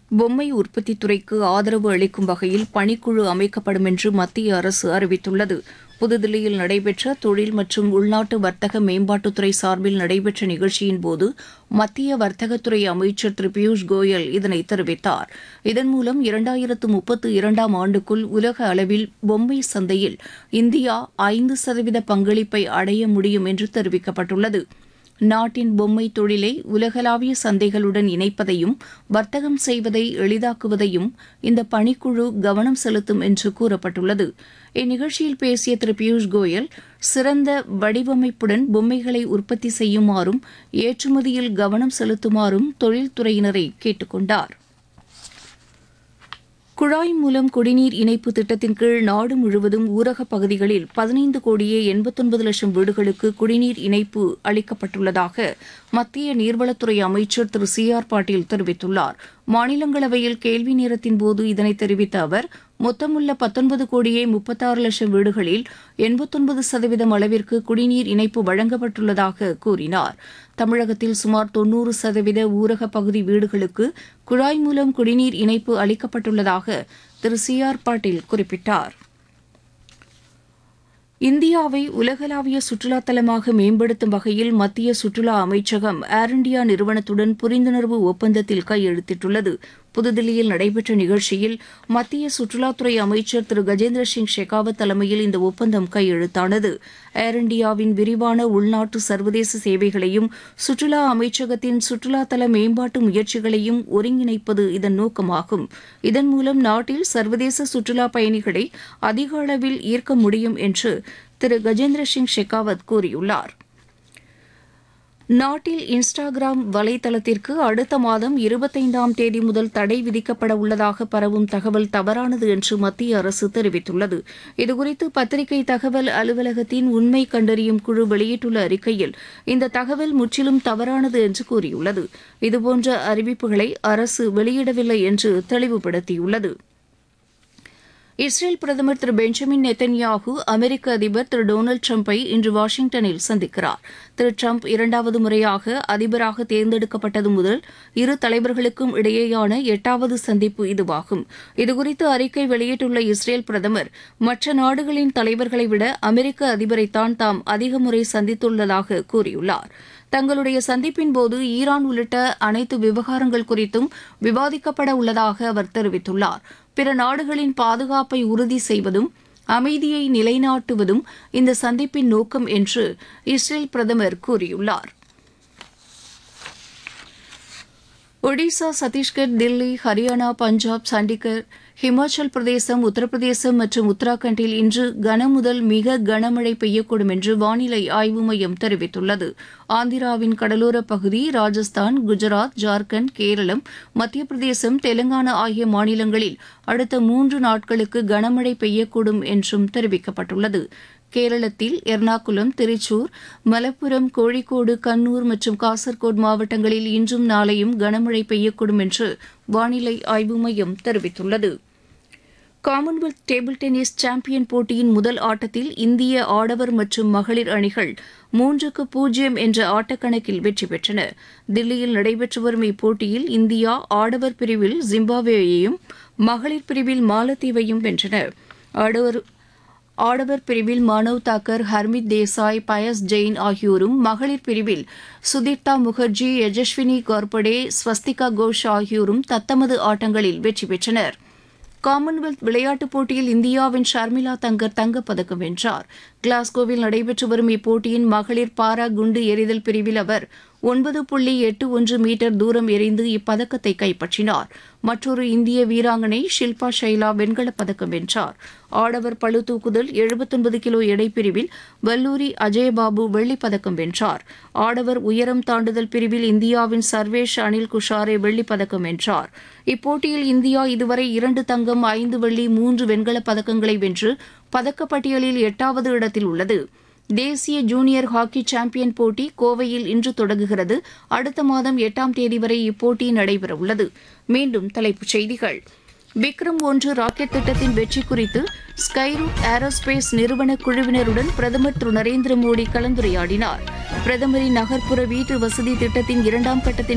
பொம்மை உற்பத்தித் துறைக்கு ஆதரவு அளிக்கும் வகையில் பணிக்குழு அமைக்கப்படும் என்று மத்திய அரசு அறிவித்துள்ளது புதுதில்லியில் நடைபெற்ற தொழில் மற்றும் உள்நாட்டு வர்த்தக மேம்பாட்டுத்துறை சார்பில் நடைபெற்ற நிகழ்ச்சியின் போது மத்திய வர்த்தகத்துறை அமைச்சர் திரு பியூஷ் கோயல் இதனை தெரிவித்தார் இதன் மூலம் இரண்டாயிரத்து முப்பத்து இரண்டாம் ஆண்டுக்குள் உலக அளவில் பொம்மை சந்தையில் இந்தியா ஐந்து சதவீத பங்களிப்பை அடைய முடியும் என்று தெரிவிக்கப்பட்டுள்ளது நாட்டின் பொம்மை தொழிலை உலகளாவிய சந்தைகளுடன் இணைப்பதையும் வர்த்தகம் செய்வதை எளிதாக்குவதையும் இந்த பணிக்குழு கவனம் செலுத்தும் என்று கூறப்பட்டுள்ளது இந்நிகழ்ச்சியில் பேசிய திரு பியூஷ் கோயல் சிறந்த வடிவமைப்புடன் பொம்மைகளை உற்பத்தி செய்யுமாறும் ஏற்றுமதியில் கவனம் செலுத்துமாறும் தொழில்துறையினரை கேட்டுக் கொண்டார் குழாய் மூலம் குடிநீர் இணைப்பு திட்டத்தின் கீழ் நாடு முழுவதும் ஊரகப் பகுதிகளில் பதினைந்து கோடியே எண்பத்தொன்பது லட்சம் வீடுகளுக்கு குடிநீர் இணைப்பு அளிக்கப்பட்டுள்ளதாக மத்திய நீர்வளத்துறை அமைச்சர் திரு சி ஆர் பாட்டீல் தெரிவித்துள்ளார் மாநிலங்களவையில் கேள்வி நேரத்தின் போது இதனை தெரிவித்த அவர் மொத்தமுள்ள பத்தொன்பது கோடியே முப்பத்தாறு லட்சம் வீடுகளில் எண்பத்தொன்பது சதவீதம் அளவிற்கு குடிநீர் இணைப்பு வழங்கப்பட்டுள்ளதாக கூறினார் தமிழகத்தில் சுமார் தொன்னூறு சதவீத ஊரக பகுதி வீடுகளுக்கு குழாய் மூலம் குடிநீர் இணைப்பு அளிக்கப்பட்டுள்ளதாக திரு சி ஆர் பாட்டீல் குறிப்பிட்டார் இந்தியாவை உலகளாவிய சுற்றுலா தலமாக மேம்படுத்தும் வகையில் மத்திய சுற்றுலா அமைச்சகம் ஏர் இண்டியா நிறுவனத்துடன் புரிந்துணர்வு ஒப்பந்தத்தில் கையெழுத்திட்டுள்ளது புதுதில்லியில் நடைபெற்ற நிகழ்ச்சியில் மத்திய சுற்றுலாத்துறை அமைச்சர் திரு கஜேந்திர சிங் ஷெகாவத் தலைமையில் இந்த ஒப்பந்தம் கையெழுத்தானது ஏர் இண்டியாவின் விரிவான உள்நாட்டு சர்வதேச சேவைகளையும் சுற்றுலா அமைச்சகத்தின் சுற்றுலா தல மேம்பாட்டு முயற்சிகளையும் ஒருங்கிணைப்பது இதன் நோக்கமாகும் இதன் மூலம் நாட்டில் சர்வதேச சுற்றுலா பயணிகளை அதிக அளவில் ஈர்க்க முடியும் என்று திரு கஜேந்திர சிங் ஷெகாவத் கூறியுள்ளார் நாட்டில் இன்ஸ்டாகிராம் வலைதளத்திற்கு அடுத்த மாதம் இருபத்தைந்தாம் தேதி முதல் தடை விதிக்கப்பட உள்ளதாக பரவும் தகவல் தவறானது என்று மத்திய அரசு தெரிவித்துள்ளது இதுகுறித்து பத்திரிகை தகவல் அலுவலகத்தின் உண்மை கண்டறியும் குழு வெளியிட்டுள்ள அறிக்கையில் இந்த தகவல் முற்றிலும் தவறானது என்று கூறியுள்ளது இதுபோன்ற அறிவிப்புகளை அரசு வெளியிடவில்லை என்று தெளிவுபடுத்தியுள்ளது இஸ்ரேல் பிரதமர் திரு பெஞ்சமின் நெத்தன்யாகு அமெரிக்க அதிபர் திரு டொனால்டு டிரம்பை இன்று வாஷிங்டனில் சந்திக்கிறார் திரு டிரம்ப் இரண்டாவது முறையாக அதிபராக தேர்ந்தெடுக்கப்பட்டது முதல் இரு தலைவர்களுக்கும் இடையேயான எட்டாவது சந்திப்பு இதுவாகும் இதுகுறித்து அறிக்கை வெளியிட்டுள்ள இஸ்ரேல் பிரதமர் மற்ற நாடுகளின் தலைவர்களை விட அமெரிக்க அதிபரைத்தான் தாம் அதிக முறை சந்தித்துள்ளதாக கூறியுள்ளார் தங்களுடைய சந்திப்பின் போது ஈரான் உள்ளிட்ட அனைத்து விவகாரங்கள் குறித்தும் விவாதிக்கப்பட உள்ளதாக அவர் தெரிவித்துள்ளார் பிற நாடுகளின் பாதுகாப்பை உறுதி செய்வதும் அமைதியை நிலைநாட்டுவதும் இந்த சந்திப்பின் நோக்கம் என்று இஸ்ரேல் பிரதமர் கூறியுள்ளார் ஒடிசா சத்தீஸ்கர் தில்லி ஹரியானா பஞ்சாப் சண்டிகர் ஹிமாச்சல் பிரதேசம் உத்தரப்பிரதேசம் மற்றும் உத்தராகண்டில் இன்று கன முதல் மிக கனமழை பெய்யக்கூடும் என்று வானிலை ஆய்வு மையம் தெரிவித்துள்ளது ஆந்திராவின் கடலோர பகுதி ராஜஸ்தான் குஜராத் ஜார்க்கண்ட் கேரளம் மத்திய பிரதேசம் தெலங்கானா ஆகிய மாநிலங்களில் அடுத்த மூன்று நாட்களுக்கு கனமழை பெய்யக்கூடும் என்றும் தெரிவிக்கப்பட்டுள்ளது கேரளத்தில் எர்ணாகுளம் திருச்சூர் மலப்புரம் கோழிக்கோடு கண்ணூர் மற்றும் காசர்கோடு மாவட்டங்களில் இன்றும் நாளையும் கனமழை பெய்யக்கூடும் என்று வானிலை ஆய்வு மையம் தெரிவித்துள்ளது காமன்வெல்த் டேபிள் டென்னிஸ் சாம்பியன் போட்டியின் முதல் ஆட்டத்தில் இந்திய ஆடவர் மற்றும் மகளிர் அணிகள் மூன்றுக்கு பூஜ்ஜியம் என்ற ஆட்டக்கணக்கில் வெற்றி பெற்றன தில்லியில் நடைபெற்று வரும் இப்போட்டியில் இந்தியா ஆடவர் பிரிவில் ஜிம்பாப்வேயையும் மகளிர் பிரிவில் மாலத்தீவையும் வென்றன ஆடவர் ஆடவர் பிரிவில் மானவ் தாக்கர் ஹர்மித் தேசாய் பயஸ் ஜெயின் ஆகியோரும் மகளிர் பிரிவில் சுதீர்த்தா முகர்ஜி யஜஸ்வினி கார்படே ஸ்வஸ்திகா கோஷ் ஆகியோரும் தத்தமது ஆட்டங்களில் வெற்றி பெற்றனர் காமன்வெல்த் விளையாட்டுப் போட்டியில் இந்தியாவின் ஷர்மிளா தங்கர் தங்கப்பதக்கம் வென்றார் கிளாஸ்கோவில் நடைபெற்று வரும் இப்போட்டியின் மகளிர் பாரா குண்டு எறிதல் பிரிவில் அவர் ஒன்பது புள்ளி எட்டு ஒன்று மீட்டர் தூரம் எறிந்து இப்பதக்கத்தை கைப்பற்றினார் மற்றொரு இந்திய வீராங்கனை ஷில்பா ஷைலா வெண்கலப் பதக்கம் வென்றார் ஆடவர் பளு தூக்குதல் எழுபத்தொன்பது கிலோ எடைப்பிரிவில் வல்லூரி அஜயபாபு வெள்ளிப் பதக்கம் வென்றார் ஆடவர் உயரம் தாண்டுதல் பிரிவில் இந்தியாவின் சர்வேஷ் அனில் குஷாரே வெள்ளிப் பதக்கம் வென்றார் இப்போட்டியில் இந்தியா இதுவரை இரண்டு தங்கம் ஐந்து வெள்ளி மூன்று வெண்கலப் பதக்கங்களை வென்று பதக்கப்பட்டியலில் எட்டாவது இடத்தில் உள்ளது தேசிய ஜூனியர் ஹாக்கி சாம்பியன் போட்டி கோவையில் இன்று தொடங்குகிறது அடுத்த மாதம் எட்டாம் தேதி வரை இப்போட்டி நடைபெறவுள்ளது மீண்டும் தலைப்புச் செய்திகள் விக்ரம் ஒன்று ராக்கெட் திட்டத்தின் வெற்றி குறித்து ஸ்கைரூட் ஏரோஸ்பேஸ் நிறுவன குழுவினருடன் பிரதமர் திரு நரேந்திர மோடி கலந்துரையாடினார் பிரதமரின் நகர்ப்புற வீட்டு வசதி திட்டத்தின் இரண்டாம் கட்டத்தின்